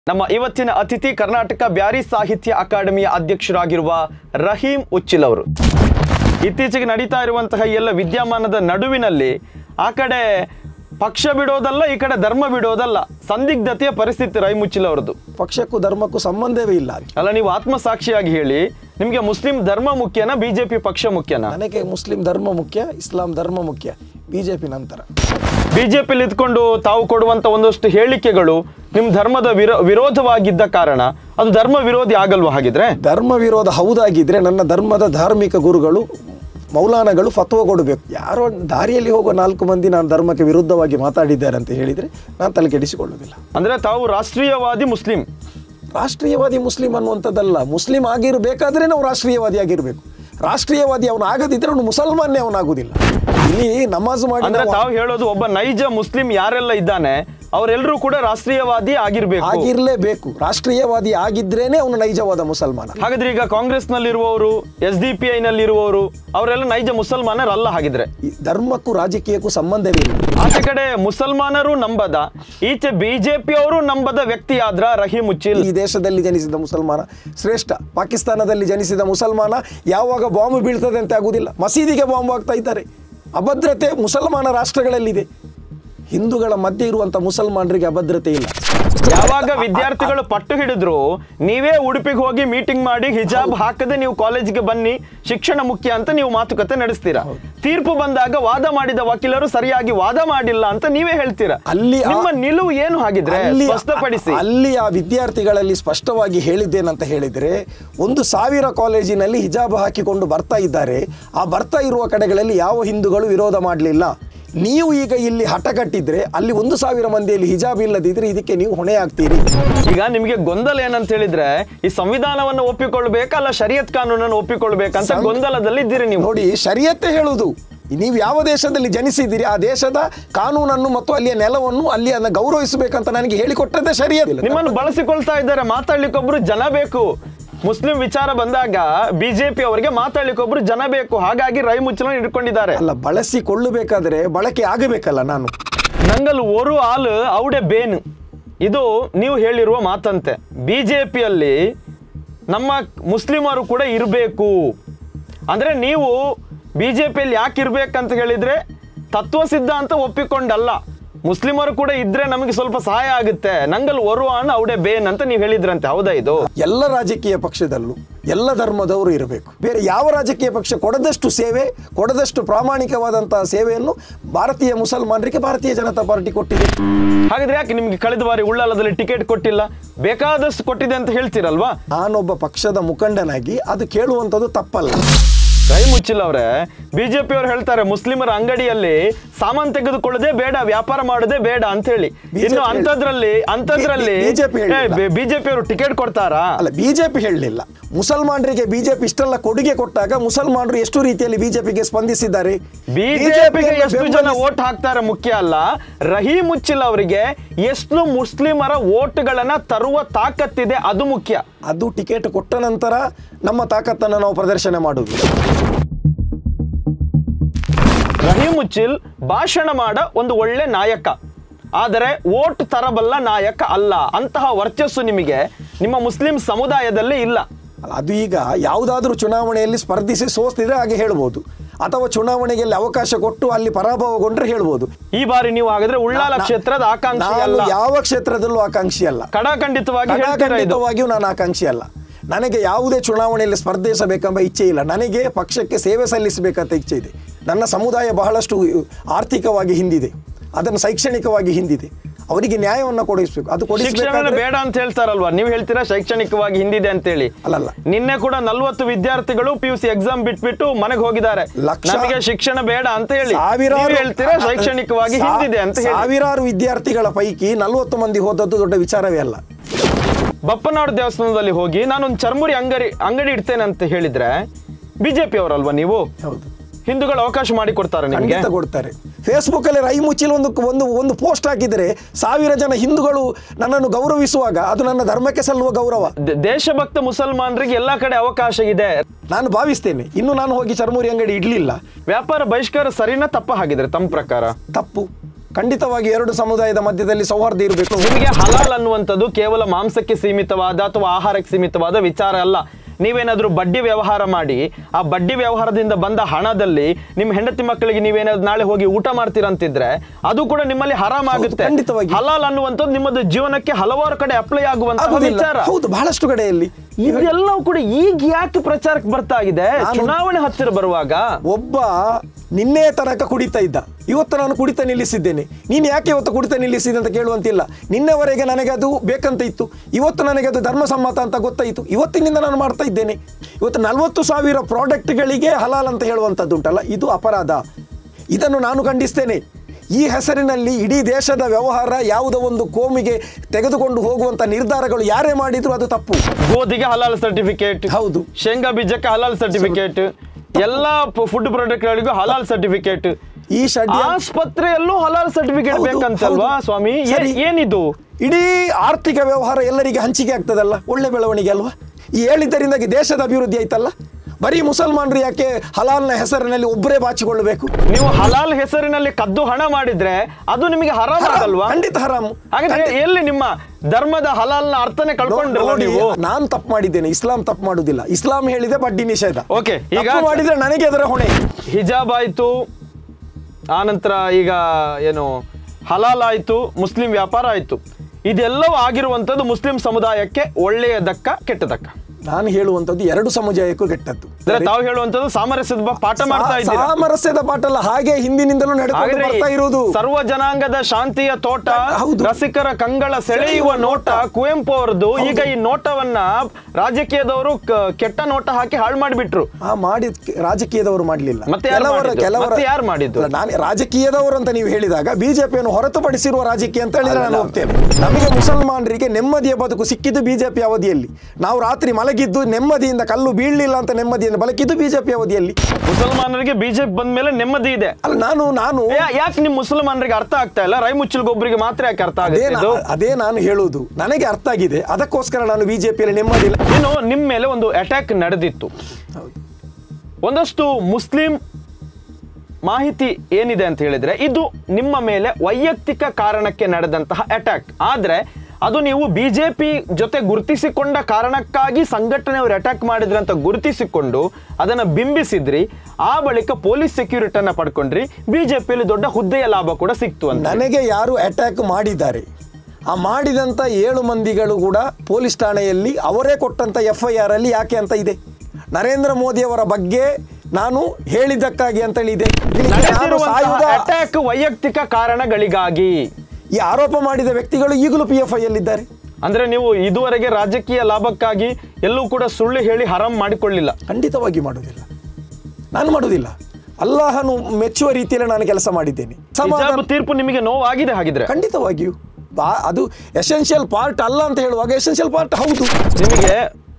ನಮ್ಮ ಇವತ್ತಿನ ಅತಿಥಿ ಕರ್ನಾಟಕ ಬ್ಯಾರಿ ಸಾಹಿತ್ಯ ಅಕಾಡೆಮಿಯ ಅಧ್ಯಕ್ಷರಾಗಿರುವ ರಹೀಂ ಉಚ್ಚಿಲ್ ಅವರು ಇತ್ತೀಚೆಗೆ ನಡೀತಾ ಇರುವಂತಹ ಎಲ್ಲ ವಿದ್ಯಮಾನದ ನಡುವಿನಲ್ಲಿ ಆ ಕಡೆ ಪಕ್ಷ ಬಿಡೋದಲ್ಲ ಈ ಕಡೆ ಧರ್ಮ ಬಿಡೋದಲ್ಲ ಸಂದಿಗ್ಧತೆಯ ಪರಿಸ್ಥಿತಿ ರಹೀಂ ಉಚ್ಚಿಲ್ ಅವರದ್ದು ಪಕ್ಷಕ್ಕೂ ಧರ್ಮಕ್ಕೂ ಸಂಬಂಧವೇ ಇಲ್ಲ ಅಲ್ಲ ನೀವು ಆತ್ಮಸಾಕ್ಷಿಯಾಗಿ ಹೇಳಿ ನಿಮಗೆ ಮುಸ್ಲಿಂ ಧರ್ಮ ಮುಖ್ಯನಾ ಬಿಜೆಪಿ ಪಕ್ಷ ಮುಖ್ಯನಾ ನನಗೆ ಮುಸ್ಲಿಂ ಧರ್ಮ ಮುಖ್ಯ ಇಸ್ಲಾಂ ಧರ್ಮ ಮುಖ್ಯ ಬಿಜೆಪಿ ನಂತರ ಬಿಜೆಪಿಲಿ ಇದ್ಕೊಂಡು ತಾವು ಕೊಡುವಂತ ಒಂದಷ್ಟು ಹೇಳಿಕೆಗಳು ನಿಮ್ ಧರ್ಮದ ವಿರೋ ವಿರೋಧವಾಗಿದ್ದ ಕಾರಣ ಅದು ಧರ್ಮ ವಿರೋಧಿ ಆಗಲ್ವಾ ಹಾಗಿದ್ರೆ ಧರ್ಮ ವಿರೋಧ ಹೌದಾಗಿದ್ರೆ ನನ್ನ ಧರ್ಮದ ಧಾರ್ಮಿಕ ಗುರುಗಳು ಮೌಲಾನಗಳು ಫತ್ವ ಕೊಡಬೇಕು ಯಾರೋ ದಾರಿಯಲ್ಲಿ ಹೋಗೋ ನಾಲ್ಕು ಮಂದಿ ನಾನು ಧರ್ಮಕ್ಕೆ ವಿರುದ್ಧವಾಗಿ ಮಾತಾಡಿದ್ದಾರೆ ಅಂತ ಹೇಳಿದರೆ ನಾನು ತಲೆ ಕೆಡಿಸಿಕೊಳ್ಳುವುದಿಲ್ಲ ಅಂದ್ರೆ ತಾವು ರಾಷ್ಟ್ರೀಯವಾದಿ ಮುಸ್ಲಿಂ ರಾಷ್ಟ್ರೀಯವಾದಿ ಮುಸ್ಲಿಂ ಅನ್ನುವಂಥದ್ದಲ್ಲ ಮುಸ್ಲಿಂ ಆಗಿರಬೇಕಾದ್ರೆ ನಾವು ರಾಷ್ಟ್ರೀಯವಾದಿ ಆಗಿರಬೇಕು ರಾಷ್ಟ್ರೀಯವಾದಿ ಅವನು ಆಗದಿದ್ರೆ ಅವನು ಮುಸಲ್ಮಾನ್ನೇ ಅವನಾಗುವುದಿಲ್ಲ ಇಲ್ಲಿ ನಮಾಜ್ ಮಾಡಿ ಅಂದ್ರೆ ನಾವು ತಾವು ಹೇಳೋದು ಒಬ್ಬ ನೈಜ ಮುಸ್ಲಿಂ ಯಾರೆಲ್ಲ ಇದ್ದಾನೆ ಅವರೆಲ್ಲರೂ ಕೂಡ ರಾಷ್ಟ್ರೀಯವಾದಿ ಆಗಿರ್ಬೇಕು ಆಗಿರ್ಲೇಬೇಕು ರಾಷ್ಟ್ರೀಯವಾದಿ ಆಗಿದ್ರೇನೆ ಅವನು ನೈಜವಾದ ಮುಸಲ್ಮಾನ ಹಾಗಾದ್ರೆ ಈಗ ಕಾಂಗ್ರೆಸ್ ನಲ್ಲಿರುವವರು ಎಸ್ ಡಿ ಪಿ ಐ ನಲ್ಲಿರುವವರು ಅವರೆಲ್ಲ ನೈಜ ಮುಸಲ್ಮಾನರಲ್ಲ ಹಾಗಿದ್ರೆ ಈ ಧರ್ಮಕ್ಕೂ ರಾಜಕೀಯಕ್ಕೂ ಸಂಬಂಧವೇ ಇಲ್ಲ ಆಚೆ ಕಡೆ ಮುಸಲ್ಮಾನರು ನಂಬದ ಈಚೆ ಬಿಜೆಪಿ ಅವರು ನಂಬದ ವ್ಯಕ್ತಿ ಆದ್ರ ರಹೀಂ ಉಚ್ಚಿಲ್ ಈ ದೇಶದಲ್ಲಿ ಜನಿಸಿದ ಮುಸಲ್ಮಾನ ಶ್ರೇಷ್ಠ ಪಾಕಿಸ್ತಾನದಲ್ಲಿ ಜನಿಸಿದ ಮುಸಲ್ಮಾನ ಯಾವಾಗ ಬಾಂಬ್ ಬೀಳ್ತದೆ ಅಂತ ಆಗುವುದಿಲ್ಲ ಮಸೀದಿಗೆ ಬಾಂಬ್ ಆಗ್ತಾ ಇದ್ದಾರೆ ಅಭದ್ರತೆ ಮುಸಲ್ಮಾನ ರಾಷ್ಟ್ರಗಳಲ್ಲಿದೆ ಹಿಂದೂಗಳ ಮಧ್ಯೆ ಇರುವಂತ ಮುಸಲ್ಮಾನರಿಗೆ ಅಭದ್ರತೆ ಇಲ್ಲ ಯಾವಾಗ ವಿದ್ಯಾರ್ಥಿಗಳು ಪಟ್ಟು ಹಿಡಿದ್ರು ನೀವೇ ಉಡುಪಿಗೆ ಹೋಗಿ ಮೀಟಿಂಗ್ ಮಾಡಿ ಹಿಜಾಬ್ ಹಾಕದೆ ನೀವು ಕಾಲೇಜಿಗೆ ಬನ್ನಿ ಶಿಕ್ಷಣ ಮುಖ್ಯ ಅಂತ ನೀವು ಮಾತುಕತೆ ನಡೆಸ್ತೀರಾ ತೀರ್ಪು ಬಂದಾಗ ವಾದ ಮಾಡಿದ ವಕೀಲರು ಸರಿಯಾಗಿ ವಾದ ಮಾಡಿಲ್ಲ ಅಂತ ನೀವೇ ಹೇಳ್ತೀರಾ ಅಲ್ಲಿ ಆ- ನಿಮ್ಮ ನಿಲುವು ಏನು ಹಾಗಿದ್ರೆ ಅಲ್ಲಿ ಸ್ಪಷ್ಟಪಡಿಸಿ ಅಲ್ಲಿ ಆ ವಿದ್ಯಾರ್ಥಿಗಳಲ್ಲಿ ಸ್ಪಷ್ಟವಾಗಿ ಹೇಳಿದ್ದೇನಂತ ಹೇಳಿದ್ರೆ ಒಂದು ಸಾವಿರ ಕಾಲೇಜಿನಲ್ಲಿ ಹಿಜಾಬ್ ಹಾಕಿಕೊಂಡು ಬರ್ತಾ ಇದ್ದಾರೆ ಆ ಬರ್ತಾ ಇರುವ ಕಡೆಗಳಲ್ಲಿ ಯಾವ ಹಿಂದೂಗಳು ವಿರೋಧ ಮಾಡಲಿಲ್ಲ ನೀವು ಈಗ ಇಲ್ಲಿ ಹಠ ಕಟ್ಟಿದ್ರೆ ಅಲ್ಲಿ ಒಂದು ಸಾವಿರ ಮಂದಿಯಲ್ಲಿ ಹಿಜಾಬ್ ಇಲ್ಲದಿದ್ರೆ ಇದಕ್ಕೆ ನೀವು ಹೊಣೆ ಆಗ್ತೀರಿ ಈಗ ನಿಮಗೆ ಗೊಂದಲ ಏನಂತ ಹೇಳಿದ್ರೆ ಈ ಸಂವಿಧಾನವನ್ನು ಒಪ್ಪಿಕೊಳ್ಬೇಕಾ ಅಲ್ಲ ಶರಿಯತ್ ಕಾನೂನನ್ನು ಒಪ್ಪಿಕೊಳ್ಬೇಕಂತ ಸಂವಿ- ಗೊಂದಲದಲ್ಲಿ ಇದ್ದೀರಿ ನೀವು ನೋಡಿ ಶರಿಯತ್ತೆ ಹೇಳುವುದು ನೀವು ಯಾವ ದೇಶದಲ್ಲಿ ಜನಿಸಿದ್ದೀರಿ ಆ ದೇಶದ ಕಾನೂನನ್ನು ಮತ್ತು ಅಲ್ಲಿಯ ನೆಲವನ್ನು ಅಲ್ಲಿ ಅದನ್ನ ಗೌರವಿಸಬೇಕಂತ ನನಗೆ ಹೇಳಿಕೊಟ್ಟದ್ದೇ ಶರಿಯತ್ ನಿಮ್ಮನ್ನು ಬಳಸಿಕೊಳ್ತಾ ಇದ್ದಾರೆ ಮಾತಾಡ್ಲಿಕ್ಕೊಬ್ರು ಜನ ಬೇಕು ಮುಸ್ಲಿಂ ವಿಚಾರ ಬಂದಾಗ ಬಿಜೆಪಿ ಅವರಿಗೆ ಮಾತಾಡ್ಲಿಕ್ಕೊಬ್ರು ಜನ ಬೇಕು ಹಾಗಾಗಿ ರೈ ಮುಚ್ಚಲ ಇಟ್ಕೊಂಡಿದ್ದಾರೆ ಅಲ್ಲ ಬಳಸಿಕೊಳ್ಳಬೇಕಾದ್ರೆ ಬಳಕೆ ಆಗಬೇಕಲ್ಲ ನಾನು ನಂಗಲ್ ಒರು ಆಲು ಔಡೆ ಬೇನು ಇದು ನೀವು ಹೇಳಿರುವ ಮಾತಂತೆ ಬಿಜೆಪಿಯಲ್ಲಿ ನಮ್ಮ ಮುಸ್ಲಿಮರು ಕೂಡ ಇರಬೇಕು ಅಂದ್ರೆ ನೀವು ಬಿಜೆಪಿಯಲ್ಲಿ ಯಾಕೆ ಇರ್ಬೇಕಂತ ಹೇಳಿದ್ರೆ ತತ್ವ ಸಿದ್ಧಾಂತ ಒಪ್ಪಿಕೊಂಡಲ್ಲ ಮುಸ್ಲಿಮರು ಕೂಡ ಇದ್ರೆ ನಮಗೆ ಸ್ವಲ್ಪ ಸಹಾಯ ಆಗುತ್ತೆ ನಂಗಲ್ ಒರು ಅಣ್ಣ ಔಡೆ ಬೇನ್ ಅಂತ ನೀವು ಹೇಳಿದ್ರಂತೆ ಹೌದಾ ಇದು ಎಲ್ಲ ರಾಜಕೀಯ ಪಕ್ಷದಲ್ಲೂ ಎಲ್ಲ ಧರ್ಮದವರು ಇರಬೇಕು ಬೇರೆ ಯಾವ ರಾಜಕೀಯ ಪಕ್ಷ ಕೊಡದಷ್ಟು ಸೇವೆ ಕೊಡದಷ್ಟು ಪ್ರಾಮಾಣಿಕವಾದಂತಹ ಸೇವೆಯನ್ನು ಭಾರತೀಯ ಮುಸಲ್ಮಾನರಿಗೆ ಭಾರತೀಯ ಜನತಾ ಪಾರ್ಟಿ ಕೊಟ್ಟಿದೆ ಹಾಗಾದ್ರೆ ಯಾಕೆ ನಿಮ್ಗೆ ಕಳೆದ ಬಾರಿ ಉಳ್ಳಾಲದಲ್ಲಿ ಟಿಕೆಟ್ ಕೊಟ್ಟಿಲ್ಲ ಬೇಕಾದಷ್ಟು ಕೊಟ್ಟಿದೆ ಅಂತ ಹೇಳ್ತೀರಲ್ವಾ ನಾನೊಬ್ಬ ಪಕ್ಷದ ಮುಖಂಡನಾಗಿ ಅದು ಕೇಳುವಂಥದ್ದು ತಪ್ಪಲ್ಲ ಕೈ ಮುಚ್ಚಿಲ್ಲ ಅವ್ರೆ ಬಿಜೆಪಿ ಅವ್ರು ಹೇಳ್ತಾರೆ ಮುಸ್ಲಿಮರ ಅಂಗಡಿಯಲ್ಲಿ ಸಾಮಾನ್ ತೆಗೆದುಕೊಳ್ಳದೆ ಬೇಡ ವ್ಯಾಪಾರ ಮಾಡೋದೇ ಬೇಡ ಅಂತ ಹೇಳಿ BJP ಇನ್ನು ಅಂತದ್ರಲ್ಲಿ ಅಂತದ್ರಲ್ಲಿ BJP ಹೇಳಿಲ್ಲ. ಬಿಜೆಪಿ ಅವರು ಟಿಕೆಟ್ ಕೊಡ್ತಾರಾ ಅಲ್ಲ ಬಿಜೆಪಿ ಹೇಳಲಿಲ್ಲ ಮುಸಲ್ಮಾನರಿಗೆ ಬಿಜೆಪಿ ಇಷ್ಟೆಲ್ಲ ಕೊಡುಗೆ ಕೊಟ್ಟಾಗ ಮುಸಲ್ಮಾನರು ಎಷ್ಟು ರೀತಿಯಲ್ಲಿ ಬಿಜೆಪಿಗೆ ಸ್ಪಂದಿಸಿದ್ದಾರೆ ಬಿಜೆಪಿಗೆ BJP ಎಷ್ಟು ಯನ್ನು ಜನ ಬೆಂಬಲಿಸಿ- ವೋಟ್ ಹಾಕ್ತಾರೆ ಮುಖ್ಯ ಅಲ್ಲ ರಹೀಂ ಮುಚ್ಚಿಲ್ ಅವರಿಗೆ ಎಷ್ಟು ಮುಸ್ಲಿಮರ ವೋಟ್ಗಳನ್ನ ತರುವ ತಾಕತ್ತಿದೆ ಅದು ಮುಖ್ಯ ಅದು ಟಿಕೆಟ್ ಕೊಟ್ಟ ನಂತರ ನಮ್ಮ ತಾಕತ್ತನ್ನು ನಾವು ಪ್ರದರ್ಶನ ಮಾಡುವುದು ರಹೀಂ ಮುಚ್ಚಿಲ್ ಭಾಷಣ ಮಾಡ ಒಂದು ಒಳ್ಳೆ ನಾಯಕ ಆದರೆ ವೋಟ್ ತರಬಲ್ಲ ನಾಯಕ ಅಲ್ಲ ಅಂತಹ ವರ್ಚಸ್ಸು ನಿಮಗೆ ನಿಮ್ಮ ಮುಸ್ಲಿಂ ಸಮುದಾಯದಲ್ಲಿ ಇಲ್ಲ ಅಲ್ಲ, ಅದು ಈಗ ಯಾವುದಾದ್ರೂ ಚುನಾವಣೆಯಲ್ಲಿ ಸ್ಪರ್ಧಿಸಿ ಸೋಸ್ತಿದ್ರೆ ಹಾಗೆ ಹೇಳ್ಬೋದು ಅಥವಾ ಚುನಾವಣೆಗೆ ಅಲ್ಲಿ ಅವಕಾಶ ಕೊಟ್ಟು ಅಲ್ಲಿ ಪರಾಭವಗೊಂಡ್ರೆ ಹೇಳ್ಬೋದು ಈ ಬಾರಿ ನೀವು ಹಾಗಾದ್ರೆ ಉಳ್ಳಾಲ ನಾ- ಕ್ಷೇತ್ರದ ಆಕಾಂಕ್ಷಿ ನಾನು ಅಲ್ಲ ಯಾವ ಕ್ಷೇತ್ರದಲ್ಲೂ ಆಕಾಂಕ್ಷಿ ಅಲ್ಲ ಕಡಾಖಂಡಿತವಾಗಿ ಹೇಳ್ತೀರಾ ಇದು ಖಂಡಿತವಾಗಿಯೂ ನಾನು ಆಕಾಂಕ್ಷಿ ಅಲ್ಲ ನನಗೆ ಯಾವುದೇ ಚುನಾವಣೆಯಲ್ಲಿ ಸ್ಪರ್ಧಿಸಬೇಕೆಂಬ ಇಚ್ಛೆ ಇಲ್ಲ ನನಗೆ ಪಕ್ಷಕ್ಕೆ ಸೇವೆ ಸಲ್ಲಿಸಬೇಕಂತ ಇಚ್ಛೆ ಇದೆ ನನ್ನ ಸಮುದಾಯ ಬಹಳಷ್ಟು ಆರ್ಥಿಕವಾಗಿ ಹಿಂದಿದೆ ಅದನ್ನು ಶೈಕ್ಷಣಿಕವಾಗಿ ಹಿಂದಿದೆ ಅವರಿಗೆ ನ್ಯಾಯವನ್ನು ಕೊಡಿಸಬೇಕು ಅದು ಶಿಕ್ಷಣ ಕೊಡಿಸಬೇಕಾದ್ರೆ ಬೇಡ ಅಂತ ಹೇಳ್ತಾರಲ್ವಾ ನೀವು ಹೇಳ್ತೀರಾ ಶೈಕ್ಷಣಿಕವಾಗಿ ಹಿಂದಿದೆ ಅಂತೇಳಿ ಅಲ್ಲಲ್ಲ. ನಿನ್ನೆ ಕೂಡ ನಲ್ವತ್ತು ವಿದ್ಯಾರ್ಥಿಗಳು ಪಿ ಯು ಸಿ ಎಕ್ಸಾಮ್ ಬಿಟ್ಬಿಟ್ಟು ಮನೆಗೆ ಹೋಗಿದ್ದಾರೆ ಲಕ್ಷ- ನಮಗೆ ಶಿಕ್ಷಣ ಬೇಡ ಅಂತ ಹೇಳಿ ಸಾವಿರಾರು ನೀವು ಹೇಳ್ತೀರಾ ಶೈಕ್ಷಣಿಕವಾಗಿ ಸಾ- ಹಿಂದಿದೆ ಅಂತ ಹೇಳಿ ಸಾವಿರಾರು ವಿದ್ಯಾರ್ಥಿಗಳ ಪೈಕಿ ನಲವತ್ತು ಮಂದಿ ಹೋದದ್ದು ದೊಡ್ಡ ವಿಚಾರವೇ ಅಲ್ಲ ಬಪ್ಪನಾಡು ದೇವಸ್ಥಾನದಲ್ಲಿ ಹೋಗಿ ನಾನೊಂದು ಚರ್ಮುರಿ ಅಂಗಡಿ ಅಂಗಡಿ ಇಡ್ತೇನೆ ಅಂತ ಹೇಳಿದ್ರೆ ಬಿಜೆಪಿ ಅವರಲ್ವಾ ನೀವು ಹೌದು ಹಿಂದೂಗಳು ಅವಕಾಶ ಮಾಡಿ ಕೊಡ್ತಾರೆ ನಿಮಗೆ ಖಂಡಿತ ಕೊಡ್ತಾರೆ ಫೇಸ್ಬುಕ್ ಅಲ್ಲಿ ರೈ ಮುಚ್ಚಿಲ್ ಒಂದು ಒಂದು ಒಂದು ಪೋಸ್ಟ್ ಹಾಕಿದರೆ ಸಾವಿರ ಜನ ಹಿಂದೂಗಳು ನನ್ನನ್ನು ಗೌರವಿಸುವಾಗ ಅದು ನನ್ನ ಧರ್ಮಕ್ಕೆ ಸಲ್ಲುವ ಗೌರವ ದ- ದೇಶಭಕ್ತ ಮುಸಲ್ಮಾನರಿಗೆ ಎಲ್ಲಾ ಕಡೆ ಅವಕಾಶ ಇದೆ ನಾನು ಭಾವಿಸ್ತೇನೆ ಇನ್ನು ನಾನು ಹೋಗಿ ಚರ್ಮುರಿ ಅಂಗಡಿ ಇಡ್ಲಿಲ್ಲ ವ್ಯಾಪಾರ ಬಹಿಷ್ಕಾರ ಸರಿನಾ ತಪ್ಪ ಹಾಗಿದ್ರೆ ತಮ್ಮ ಪ್ರಕಾರ ತಪ್ಪು ಖಂಡಿತವಾಗಿ ಎರಡು ಸಮುದಾಯದ ಮಧ್ಯದಲ್ಲಿ ಸೌಹಾರ್ದ ಇರಬೇಕು ನಿಮಗೆ ಹಲಾಲ್ ಅನ್ನುವಂಥದ್ದು ಕೇವಲ ಮಾಂಸಕ್ಕೆ ಸೀಮಿತವಾದ ಅಥವಾ ಆಹಾರಕ್ಕೆ ಸೀಮಿತವಾದ ವಿಚಾರ ಅಲ್ಲ ನೀವೇನಾದ್ರೂ ಬಡ್ಡಿ ವ್ಯವಹಾರ ಮಾಡಿ ಆ ಬಡ್ಡಿ ವ್ಯವಹಾರದಿಂದ ಬಂದ ಹಣದಲ್ಲಿ ನಿಮ್ಮ ಹೆಂಡತಿ ಮಕ್ಕಳಿಗೆ ನೀವೇನಾದ್ರು ನಾಳೆ ಹೋಗಿ ಊಟ ಮಾಡ್ತೀರಂತಿದ್ರೆ ಅದು ಕೂಡ ನಿಮ್ಮಲ್ಲಿ ಹರಾಮ್ ಆಗುತ್ತೆ ಖಂಡಿತವಾಗಿ. ಹಲಾಲ್ ಅನ್ನುವಂಥದ್ದು ನಿಮ್ಮದು ಜೀವನಕ್ಕೆ ಹಲವಾರು ಕಡೆ ಅಪ್ಲೈ ಆಗುವಂತಹ ಆಗುದಿಲ್ಲ. ವಿಚಾರ ಹೌದು ಬಹಳಷ್ಟು ಕಡೆಯಲ್ಲಿ ಇದೆಲ್ಲವೂ ಕೂಡ ಈಗ ಯಾಕೆ ಪ್ರಚಾರಕ್ಕೆ ಬರ್ತಾ ಇದೆ ನಾನು- ಚುನಾವಣೆ ಹತ್ತಿರ ಬರುವಾಗ ಒಬ್ಬ ನಿನ್ನೆ ತನಕ ಕುಡಿತಾ ಇದ್ದ ಇವತ್ತು ನಾನು ಕುಡಿತ ನಿಲ್ಲಿಸಿದ್ದೇನೆ ನೀನು ಯಾಕೆ ಇವತ್ತು ಕುಡಿತ ನಿಲ್ಲಿಸಿದೆ ಅಂತ ಕೇಳುವಂತಿಲ್ಲ ನಿನ್ನೆವರೆಗೆ ನನಗೆ ಅದು ಬೇಕಂತ ಇತ್ತು ಇವತ್ತು ನನಗೆ ಅದು ಧರ್ಮಸಮ್ಮತ ಅಂತ ಗೊತ್ತಾಯಿತು ಇವತ್ತಿನಿಂದ ನಾನು ಮಾಡ್ತಾ ಇದ್ದೇನೆ ಇವತ್ತು ನಲವತ್ತು ಸಾವಿರ ಪ್ರಾಡಕ್ಟ್ಗಳಿಗೆ ಹಲಾಲ್ ಅಂತ ಹೇಳುವಂಥದ್ದು ಉಂಟಲ್ಲ ಇದು ಅಪರಾಧ ಇದನ್ನು ನಾನು ಖಂಡಿಸ್ತೇನೆ ಈ ಹೆಸರಿನಲ್ಲಿ ಇಡೀ ದೇಶದ ವ್ಯವಹಾರ ಯಾವುದೋ ಒಂದು ಕೋಮಿಗೆ ತೆಗೆದುಕೊಂಡು ಹೋಗುವಂತ ನಿರ್ಧಾರಗಳು ಯಾರೇ ಮಾಡಿದ್ರು ಅದು ತಪ್ಪು ಗೋಧಿಗೆ ಹಲಾಲ್ ಸರ್ಟಿಫಿಕೇಟ್ ಹೌದು. ಶೇಂಗಾ ಬೀಜಕ್ಕೆ ಹಲಾಲ್ ಸರ್ಟಿಫಿಕೇಟ್ ಎಲ್ಲಾ ಫುಡ್ ಪ್ರಾಡಕ್ಟ್ಗಳಿಗೂ ಹಲಾಲ್ ಸರ್ಟಿಫಿಕೇಟ್ ಈ ಷಡ್ಯ ಆಸ್ಪತ್ರೆಯಲ್ಲೂ ಹಲಾಲ್ ಸರ್ಟಿಫಿಕೇಟ್ ಹೌದು, ಬೇಕಂತಲ್ವಾ ಹೌದು. ಸ್ವಾಮಿ ಏ- ಸರಿ. ಏನಿದು ಇಡೀ ಆರ್ಥಿಕ ವ್ಯವಹಾರ ಎಲ್ಲರಿಗೆ ಹಂಚಿಕೆ ಆಗ್ತದಲ್ಲ ಒಳ್ಳೆ ಬೆಳವಣಿಗೆ ಅಲ್ವಾ ಈ ಹೇಳಿದ್ದರಿಂದಾಗಿ ದೇಶದ ಅಭಿವೃದ್ಧಿ ಆಯ್ತಲ್ಲ ಬರೀ ಮುಸಲ್ಮಾನರು ಯಾಕೆ ಹಲಾಲ್ನ ಹೆಸರಿನಲ್ಲಿ ಒಬ್ಬರೇ ಬಾಚಿಕೊಳ್ಳಬೇಕು ನೀವು ಹಲಾಲ್ ಹೆಸರಿನಲ್ಲಿ ಕದ್ದು ಹಣ ಮಾಡಿದ್ರೆ ಅದು ನಿಮಗೆ ಹರಾಮ್ ಹರಾಮ್, ಆಗಲ್ವಾ ಖಂಡಿತ ಹರಾಮು ಹಾಗಾದ್ರೆ ಎಲ್ಲಿ ನಿಮ್ಮ ಧರ್ಮದ ಹಲಾಲ್ನ ಅರ್ಥನೇ ಕಳ್ಕೊಂಡ್ರಲ್ಲ ನೋಡಿ ನೀವು ನಾನು ತಪ್ಪು ಮಾಡಿದ್ದೇನೆ ಇಸ್ಲಾಂ ತಪ್ಪು ಮಾಡುದಿಲ್ಲ ಇಸ್ಲಾಂ ಹೇಳಿದೆ ಬಡ್ಡಿ ನಿಷೇಧ Okay, ಈಗ- ತಪ್ಪು ಮಾಡಿದ್ರೆ ನನಗೆ ಅದರ ಹೊಣೆ ಹಿಜಾಬ್ ಆಯ್ತು ಆನಂತರ ಈಗ ಏನು ಹಲಾಲ್ ಆಯ್ತು ಮುಸ್ಲಿಂ ವ್ಯಾಪಾರ ಆಯ್ತು ಇದೆಲ್ಲವೂ ಆಗಿರುವಂಥದ್ದು ಮುಸ್ಲಿಂ ಸಮುದಾಯಕ್ಕೆ ಒಳ್ಳೆಯದಕ್ಕ ಕೆಟ್ಟದಕ್ಕ ನಾನು ಹೇಳುವಂತದ್ದು ಎರಡು ಸಮುದಾಯಕ್ಕೂ ಕೆಟ್ಟದ್ದು ಅಂದ್ರೆ ತಾವು ಹೇಳುವಂಥದ್ದು ಸಾಮರಸ್ಯದ ಬ- ಪಾಠ ಮಾಡ್ತಾ ಇದ್ದೀರಾ ಸಾಮರಸ್ಯದ ಪಾಠ ಅಲ್ಲ ಹಾಗೆ ಹಿಂದಿನಿಂದಲೂ ನಡ್ಕೊಂಡು ಹಾಗಾದ್ರೆ ಬರ್ತಾ ಇರುವುದು ಸರ್ವ ಜನಾಂಗದ ಶಾಂತಿಯ ತೋಟ ಹೌದು. ರಸಿಕರ ಕಂಗಳ ಸೆಳೆಯುವ ನೋಟ ಕುವೆಂಪು ಅವರದ್ದು ಈಗ ಈ ನೋಟವನ್ನ ರಾಜಕೀಯದವರು ಕ- ಕೆಟ್ಟ ನೋಟ ಹಾಕಿ ಹಾಳು ಮಾಡಿಬಿಟ್ರು ಆ ಮಾಡಿದ ರಾಜಕೀಯದವರು ಮಾಡಲಿಲ್ಲ ಮತ್ತೆ ಯಾರು ಮಾಡಿದ್ದು? ಮತ್ತೆ ಯಾರು ಮಾಡಿದ್ದು? ನಾನು ರಾಜಕೀಯದವರು ಅಂತ ನೀವು ಹೇಳಿದಾಗ ಬಿಜೆಪಿಯನ್ನು ಹೊರತುಪಡಿಸಿರುವ ರಾಜಕೀಯ ಅಂತ ಹೇಳಿದ್ರೆ ನಾನು ಹೋಗ್ತೇನೆ ನಮಗೆ ಮುಸಲ್ಮಾನರಿಗೆ ನೆಮ್ಮದಿಯ ಬದುಕು ಸಿಕ್ಕಿದ್ದು ಬಿಜೆಪಿ ಅವಧಿಯಲ್ಲಿ ನಾವು ರಾತ್ರಿ ಮಲಗಿದ್ದು ನೆಮ್ಮದಿಯಿಂದ ಕಲ್ಲು ಬೀಳಲಿಲ್ಲ ಅಂತ ನೆಮ್ಮದಿಯಿಂದ ಬಲಕಿದ್ದು ಬಿಜೆಪಿ ಅವಧಿಯಲ್ಲಿ ಮುಸಲ್ಮಾನರಿಗೆ ಬಿಜೆಪಿ ಬಂದ ಮೇಲೆ ನೆಮ್ಮದಿ ಇದೆ ಅಲ್ಲ ನಾನು ನಾನು ಯಾ- ಯಾಕೆ ನಿಮ್ ಮುಸಲ್ಮಾನರಿಗೆ ಅರ್ಥ ಆಗ್ತಾ ಇಲ್ಲ ರೈ ಮುಚ್ಚಲ್ಗೊಬ್ಬರಿಗೆ ಮಾತ್ರ ಯಾಕೆ ಅರ್ಥ ಅದೇ ಆಗುತ್ತೆ ನಾ- ಇದು ಅದೇ ನಾನು ಹೇಳುವುದು ನನಗೆ ಅರ್ಥ ಆಗಿದೆ ಅದಕ್ಕೋಸ್ಕರ ನಾನು ಬಿಜೆಪಿಯಲ್ಲಿ ನೆಮ್ಮದಿ ಇಲ್ಲ ಇನ್ನು ನಿಮ್ಮ ಮೇಲೆ ಒಂದು ಅಟ್ಯಾಕ್ ನಡೆದಿತ್ತು ಹೌದು. ಒಂದಷ್ಟು ಮುಸ್ಲಿಂ ಮಾಹಿತಿ ಏನಿದೆ ಅಂತ ಹೇಳಿದ್ರೆ ಇದು ನಿಮ್ಮ ಮೇಲೆ ವೈಯಕ್ತಿಕ ಕಾರಣಕ್ಕೆ ನಡೆದಂತಹ ಅಟ್ಯಾಕ್ ಆದ್ರೆ ಅದು ನೀವು ಬಿಜೆಪಿ ಜೊತೆ ಗುರುತಿಸಿಕೊಂಡ ಕಾರಣಕ್ಕಾಗಿ ಸಂಘಟನೆಯವರು ಅಟ್ಯಾಕ್ ಮಾಡಿದ್ರು ಅಂತ ಗುರುತಿಸಿಕೊಂಡು ಅದನ್ನ ಬಿಂಬಿಸಿದ್ರಿ ಆ ಬಳಿಕ ಪೊಲೀಸ್ ಸೆಕ್ಯೂರಿಟನ್ನ ಪಡ್ಕೊಂಡ್ರಿ ಬಿಜೆಪಿಯಲ್ಲಿ ದೊಡ್ಡ ಹುದ್ದೆಯ ಲಾಭ ಕೂಡ ಸಿಕ್ತು ಅಂತ ನನಗೆ ಯಾರು ಅಟ್ಯಾಕ್ ಮಾಡಿದ್ದಾರೆ ಆ ಮಾಡಿದಂಥ ಏಳು ಮಂದಿಗಳು ಕೂಡ ಪೊಲೀಸ್ ಠಾಣೆಯಲ್ಲಿ ಅವರೇ ಕೊಟ್ಟಂತ ಎಫ್ ಐ ಆರ್ ಅಲ್ಲಿ ಯಾಕೆ ಅಂತ ಇದೆ ನರೇಂದ್ರ ಮೋದಿ ಅವರ ಬಗ್ಗೆ ನಾನು ಹೇಳಿದ್ದಕ್ಕಾಗಿ ಅಂತೇಳಿ ಇದೆ ಇಲ್ಲಿ ನಾನು ಸಾಯುವುದ ಅಟ್ಯಾಕ್ ವೈಯಕ್ತಿಕ ಕಾರಣಗಳಿಗಾಗಿ ಈ ಆರೋಪ ಮಾಡಿದ ವ್ಯಕ್ತಿಗಳು ಈಗಲೂ ಪಿ ಎಫ್ ಐ ಯಲ್ಲಿದ್ದಾರೆ ಅಂದ್ರೆ ನೀವು ಇದುವರೆಗೆ ರಾಜಕೀಯ ಲಾಭಕ್ಕಾಗಿ ಎಲ್ಲೂ ಕೂಡ ಸುಳ್ಳು ಹೇಳಿ ಹರಾಮ್ ಮಾಡಿಕೊಳ್ಳಿಲ್ಲ ಖಂಡಿತವಾಗಿ ಮಾಡುವುದಿಲ್ಲ ನಾನು ಮಾಡುವುದಿಲ್ಲ ಅಲ್ಲಾಹನು ಮೆಚ್ಚುವ ರೀತಿಯಲ್ಲಿ ನಾನು ಕೆಲಸ ಮಾಡಿದ್ದೇನೆ ಸಮಾಧಾನ ಹಿಜಾಬ್ ತೀರ್ಪು ನಿಮಗೆ ನೋವಾಗಿದೆ ಹಾಗಿದ್ರೆ ಖಂಡಿತವಾಗಿಯೂ ಬಾ- ಅದು ಎಸೆನ್ಷಿಯಲ್ ಪಾರ್ಟ್ ಅಲ್ಲ ಅಂತ ಹೇಳುವಾಗ ಎಸೆನ್ಷಿಯಲ್ ಪಾರ್ಟ್ ಹೌದು ನಿಮಗೆ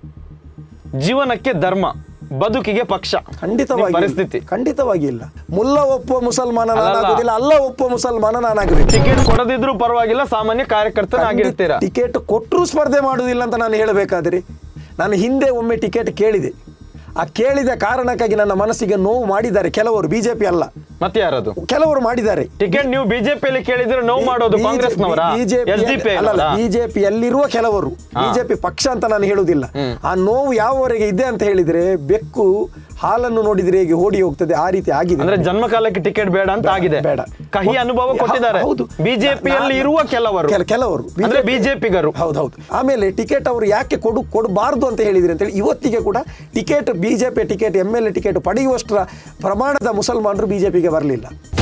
ಜೀವನಕ್ಕೆ ಧರ್ಮ ಬದುಕಿಗೆ ಪಕ್ಷ ಖಂಡಿತವಾಗಿ ನಿಮ್ಮ ಪರಿಸ್ಥಿತಿ ಖಂಡಿತವಾಗಿ ಇಲ್ಲ ಮುಲ್ಲ ಒಪ್ಪುವ ಮುಸಲ್ಮಾನ ಅಲ್ಲಲ್ಲ. ನಾನಾಗುದಿಲ್ಲ ಅಲ್ಲ ಒಪ್ಪುವ ಮುಸಲ್ಮಾನ ನಾನಾಗಬೇಕು ಟಿಕೆಟ್ ಕೊಡದಿದ್ರು ಪರವಾಗಿಲ್ಲ ಸಾಮಾನ್ಯ ಕಾರ್ಯಕರ್ತನಾಗಿರ್ತೀರಾ ಟಿಕೆಟ್ ಕೊಟ್ಟರು ಸ್ಪರ್ಧೆ ಮಾಡುವುದಿಲ್ಲ ಅಂತ ನಾನು ಹೇಳಬೇಕಾದ್ರೆ ನಾನು ಹಿಂದೆ ಒಮ್ಮೆ ಟಿಕೆಟ್ ಕೇಳಿದೆ ಆ ಕೇಳಿದ ಕಾರಣಕ್ಕಾಗಿ ನನ್ನ ಮನಸ್ಸಿಗೆ ನೋವು ಮಾಡಿದ್ದಾರೆ ಕೆಲವರು ಬಿಜೆಪಿ ಅಲ್ಲ ಮತ್ತೆ ಯಾರದು ಕೆಲವರು ಮಾಡಿದ್ದಾರೆ ಟಿಕೆಟ್ ನೀವು ಬಿಜೆಪಿಯಲ್ಲಿ ಕೇಳಿದ್ರೆ ನೋವು ಮಾಡೋದು ಕಾಂಗ್ರೆಸ್ನವರ ಎಸ್ ಡಿ ಪಿ ಬಿಜೆಪಿಯಲ್ಲಿರುವ ಕೆಲವರು ಬಿಜೆಪಿ ಪಕ್ಷ ಅಂತ ನಾನು ಹೇಳುವುದಿಲ್ಲ ಆ ನೋವು ಯಾವವರೆಗೆ ಇದೆ ಅಂತ ಹೇಳಿದ್ರೆ ಬೆಕ್ಕು ಹಾಲನ್ನು ನೋಡಿದ್ರೆ ಹೇಗೆ ಓಡಿ ಹೋಗ್ತದೆ ಆ ರೀತಿ ಆಗಿದೆ ಅಂದ್ರೆ ಜನ್ಮ ಕಾಲಕ್ಕೆ ಟಿಕೆಟ್ ಬೇಡ ಅಂತ ಆಗಿದೆ ಬೇಡ. ಕಹಿ ಅನುಭವ ಕೊಟ್ಟಿದ್ದಾರೆ ಹೌದು. ಬಿಜೆಪಿಯಲ್ಲಿ ನಾ- ಇರುವ ಕೆಲವರು ಕೆಲ- ಕೆಲವರು ಅಂದ್ರೆ BJP ಬಿಜೆಪಿಗರು ಹೌದೌದು ಆಮೇಲೆ ಟಿಕೆಟ್ ಅವರು ಯಾಕೆ ಕೊಡು ಕೊಡಬಾರ್ದು ಅಂತ ಹೇಳಿದ್ರಿ ಅಂತೇಳಿ ಇವತ್ತಿಗೆ ಕೂಡ ticket BJP ticket M L A ticket ಪಡೆಯುವಷ್ಟರ ಪ್ರಮಾಣದ ಮುಸಲ್ಮಾನರು ಬಿಜೆಪಿಗೆ ಬರಲಿಲ್ಲ